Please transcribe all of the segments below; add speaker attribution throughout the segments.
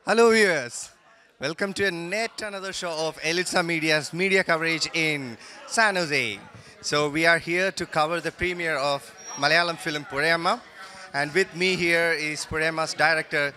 Speaker 1: Hello, viewers. Welcome to yet another show of Elitsa Media's media coverage in San Jose. So we are here to cover the premiere of Malayalam film Purema, and with me here is Purema's director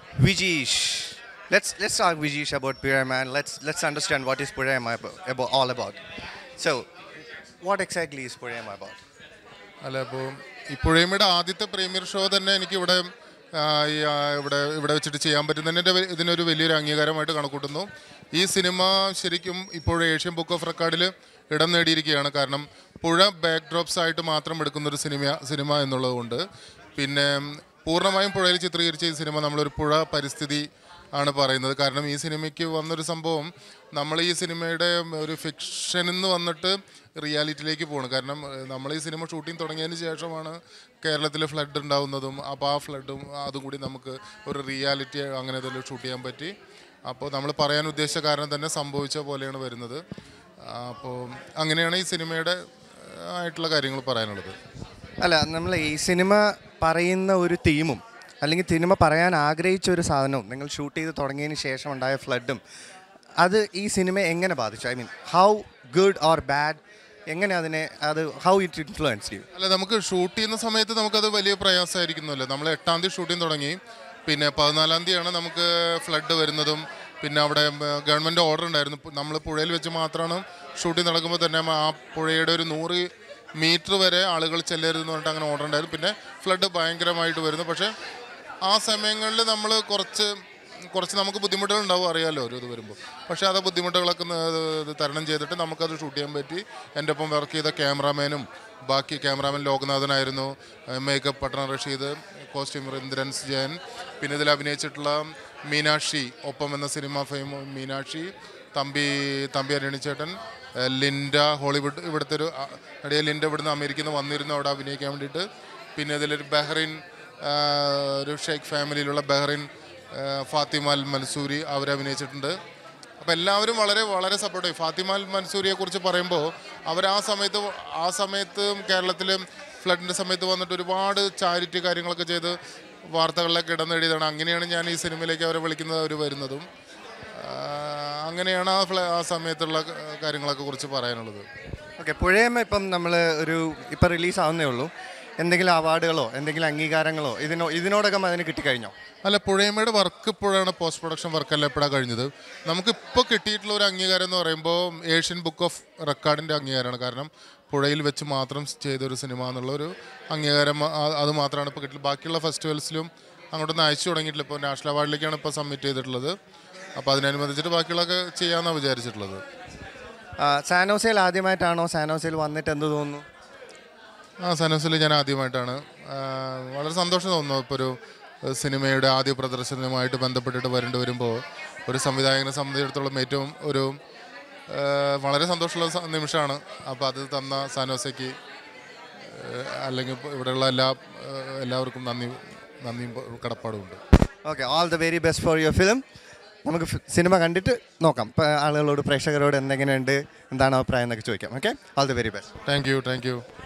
Speaker 1: Vijish. Let's let's talk Vijish about Purema and let's let's understand what is Purema about, about all about. So, what exactly is Purema about?
Speaker 2: അല്ല അപ്പോൾ ഈ പുഴയമ്മയുടെ ആദ്യത്തെ premiere show തന്നെ എനിക്ക് ഇവിടെ ആ, ഈ, ആ, ഇവിടെ ഇവിടെ വെച്ചിട്ട് ചെയ്യാൻ പറ്റുന്നതിൻ്റെ വ- ഇതിനൊരു വലിയൊരു അംഗീകാരമായിട്ട് കണക്കൂട്ടുന്നു ഈ സിനിമ ശരിക്കും ഇപ്പോൾ ഏഷ്യൻ ബുക്ക് ഓഫ് റെക്കോർഡിൽ ഇടം നേടിയിരിക്കുകയാണ് കാരണം പുഴ ബാക്ക് ഡ്രോപ്സ് ആയിട്ട് മാത്രം എടുക്കുന്ന ഒരു സിനിമ സിനിമ എന്നുള്ളത് കൊണ്ട് പിന്നെ പൂർണ്ണമായും പുഴയിൽ ചിത്രീകരിച്ച ഈ സിനിമ നമ്മളൊരു പുഴ പരിസ്ഥിതി ആണ് പറയുന്നത് കാരണം ഈ സിനിമയ്ക്ക് വന്നൊരു സംഭവം നമ്മൾ ഈ സിനിമയുടെ ഒരു ഫിക്ഷനിൽ നിന്ന് വന്നിട്ട് റിയാലിറ്റിയിലേക്ക് പോകണം കാരണം ഏഹ്, നമ്മൾ ഈ സിനിമ ഷൂട്ടിംഗ് തുടങ്ങിയതിന് ശേഷമാണ് കേരളത്തിൽ ഫ്ലഡ് ഉണ്ടാവുന്നതും അപ്പോൾ ആ ഫ്ലഡും അതും കൂടി നമുക്ക് ഒരു റിയാലിറ്റി അങ്ങനെ തന്നെ ഷൂട്ട് ചെയ്യാൻ പറ്റി അപ്പോൾ നമ്മൾ പറയാൻ ഉദ്ദേശിച്ച കാരണം തന്നെ സംഭവിച്ച പോലെയാണ് വരുന്നത് അപ്പോൾ അങ്ങനെയാണ് ഈ സിനിമയുടെ ഏഹ്, ആയിട്ടുള്ള കാര്യങ്ങൾ പറയാനുള്ളത്
Speaker 1: അല്ല നമ്മൾ ഈ സിനിമ പറയുന്ന ഒരു തീമും അല്ലെങ്കിൽ സിനിമ പറയാൻ ആഗ്രഹിച്ച ഒരു സാധനവും നിങ്ങൾ ഷൂട്ട് ചെയ്ത് തുടങ്ങിയതിന് ശേഷം ഉണ്ടായ ഫ്ലഡും അത് ഈ സിനിമയെ എങ്ങനെ ബാധിച്ചു I mean how good or bad എങ്ങനെ അതിനെ അത് ഹൗ ഇറ്റ് ഇൻഫ്ലുവൻസ് യു
Speaker 2: അല്ല നമുക്ക് ഷൂട്ട് ചെയ്യുന്ന സമയത്ത് നമുക്കത് വലിയ പ്രയാസമായിരിക്കുമല്ലോ നമ്മൾ എട്ടാം തീയതി ഷൂട്ടിംഗ് തുടങ്ങി പിന്നെ പതിനാലാം തീയതിയാണ് നമുക്ക് ഫ്ലഡ് വരുന്നതും പിന്നെ അവിടെ ഗവൺമെൻറ് ഓർഡർ ഉണ്ടായിരുന്നു നമ്മൾ പുഴയിൽ വെച്ച് മാത്രമാണ് ഷൂട്ടിംഗ് നടക്കുമ്പോൾ തന്നെ ആ പുഴയുടെ ഒരു നൂറ് മീറ്റർ വരെ ആളുകൾ ചെല്ലരുതെന്ന് പറഞ്ഞിട്ട് അങ്ങനെ ഓർഡർ ഉണ്ടായിരുന്നു പിന്നെ ഫ്ലഡ് ഭയങ്കരമായിട്ട് വരുന്നു പക്ഷേ ആ സമയങ്ങളിൽ നമ്മൾ കുറച്ച് കുറച്ച് നമുക്ക് ബുദ്ധിമുട്ടുകൾ ഉണ്ടാവും അറിയാമല്ലോ ഒരു ഇത് വരുമ്പോൾ പക്ഷേ അത് ബുദ്ധിമുട്ടുകളൊക്കെ ന- ഇത് തരണം ചെയ്തിട്ട് നമുക്കത് ഷൂട്ട് ചെയ്യാൻ പറ്റി എൻ്റെ ഒപ്പം വർക്ക് ചെയ്ത ക്യാമറാമാനും ബാക്കി ക്യാമറാമാൻ ലോകനാഥനായിരുന്നു മേക്കപ്പ് പട്ടണ റഷീദ് കോസ്റ്റ്യൂമർ ഇന്ദ്രൻസ് ജയൻ പിന്നെ ഇതിൽ അഭിനയിച്ചിട്ടുള്ള മീനാക്ഷി ഒപ്പം എന്ന സിനിമ ഫെയിം മീനാക്ഷി തമ്പി തമ്പി അരണി ലിൻഡ ഹോളിവുഡ് ഇവിടുത്തെ ഒരു അ- നടിയെ ലിൻഡ ഇവിടുന്ന് അമേരിക്കയിൽ നിന്ന് വന്നിരുന്നു അവിടെ അഭിനയിക്കാൻ വേണ്ടിയിട്ട് പിന്നെ ഇതിലൊരു ബഹ്റിൻ ആ, ഒരു ഷെയ്ഖ് ഫാമിലിയിലുള്ള ബഹ്റിൻ ആ, ഫാത്തിമ അൽ മൻസൂരി അവർ അഭിനയിച്ചിട്ടുണ്ട് അപ്പോൾ എല്ലാവരും വളരെ വളരെ സപ്പോർട്ട് ചെയ്യും ഫാത്തിമ അൽ മൻസൂരിയെ കുറിച്ച് പറയുമ്പോൾ അവർ ആ സമയത്ത് ആ സമയത്ത് കേരളത്തിൽ ഫ്ലഡിൻ്റെ സമയത്ത് വന്നിട്ട് ഒരുപാട് ചാരിറ്റി കാര്യങ്ങളൊക്കെ ചെയ്ത് വാർത്തകളിലൊക്കെ ഇടം നേടിയതാണ് അങ്ങനെയാണ് ഞാൻ ഈ സിനിമയിലേക്ക് അവരെ വിളിക്കുന്നത് അവർ വരുന്നതും ആ, അങ്ങനെയാണ് ആ ഫ്ല ആ സമയത്തുള്ള ക- കാര്യങ്ങളൊക്കെ കുറിച്ച് പറയാനുള്ളത്
Speaker 1: ഓക്കെ പുഴയമ്മ ഇപ്പം നമ്മൾ ഒരു ഇപ്പം റിലീസ് ആവുന്നേ ഉള്ളൂ എന്തെങ്കിലും അവാർഡുകളോ എന്തെങ്കിലും അംഗീകാരങ്ങളോ ഇതിനോ ഇതിനോടകം അതിന് കിട്ടിക്കഴിഞ്ഞോ
Speaker 2: അല്ല പുഴയമ്മയുടെ വർക്ക് ഇപ്പോഴാണ് പോസ്റ്റ് പ്രൊഡക്ഷൻ വർക്കല്ല എപ്പോഴാണ് കഴിഞ്ഞത് നമുക്കിപ്പോൾ കിട്ടിയിട്ടുള്ള ഒരു അംഗീകാരം എന്ന് പറയുമ്പോൾ ഏഷ്യൻ ബുക്ക് ഓഫ് റെക്കോർഡിൻ്റെ അംഗീകാരമാണ് കാരണം പുഴയിൽ വെച്ച് മാത്രം ചെയ്ത ഒരു സിനിമ എന്നുള്ള ഒരു അംഗീകാരം ആ- അത് മാത്രമാണ് ഇപ്പോൾ കിട്ടിയത് ബാക്കിയുള്ള ഫെസ്റ്റിവൽസിലും അങ്ങോട്ടൊന്നും അയച്ചു തുടങ്ങിയിട്ടില്ല ഇപ്പോൾ നാഷണൽ അവാർഡിലേക്കാണ് ഇപ്പോൾ സബ്മിറ്റ് ചെയ്തിട്ടുള്ളത് അപ്പോൾ അതിനനുബന്ധിച്ചിട്ട് ബാക്കിയുള്ളതൊക്കെ ചെയ്യാമെന്നാണ് വിചാരിച്ചിട്ടുള്ളത്
Speaker 1: ആ, സാനോസയിൽ ആദ്യമായിട്ടാണോ സാനോസയിൽ വന്നിട്ട് എന്ത് തോന്നുന്നു
Speaker 2: ആ സനോസിൽ ഞാൻ ആദ്യമായിട്ടാണ് ആ, വളരെ സന്തോഷം തോന്നുന്നു ഇപ്പോൾ ഒരു ഏഹ്, സിനിമയുടെ ആദ്യ പ്രദർശനവുമായിട്ട് ബന്ധപ്പെട്ടിട്ട് വരേണ്ടി വരുമ്പോൾ ഒരു സംവിധായകനെ സംബന്ധിച്ചിടത്തോളം ഏറ്റവും ഒരു ഏഹ്, വളരെ സന്തോഷമുള്ള സ- നിമിഷമാണ് അപ്പോൾ അത് തന്ന സാനോസയ്ക്ക് ഏഹ്, അല്ലെങ്കിൽ ഇപ്പോൾ ഇവിടെയുള്ള എല്ലാ ഏഹ്, എല്ലാവർക്കും നന്ദി നന്ദിയും കടപ്പാടുമുണ്ട്
Speaker 1: okay all the very best for your film നമുക്ക് ഫി- സിനിമ കണ്ടിട്ട് നോക്കാം ഇപ്പോൾ ആളുകളോട് പ്രേക്ഷകരോട് എന്തെങ്ങനെയുണ്ട് എന്താണ് അഭിപ്രായം എന്നൊക്കെ ചോദിക്കാം okay all the very best
Speaker 2: thank you thank U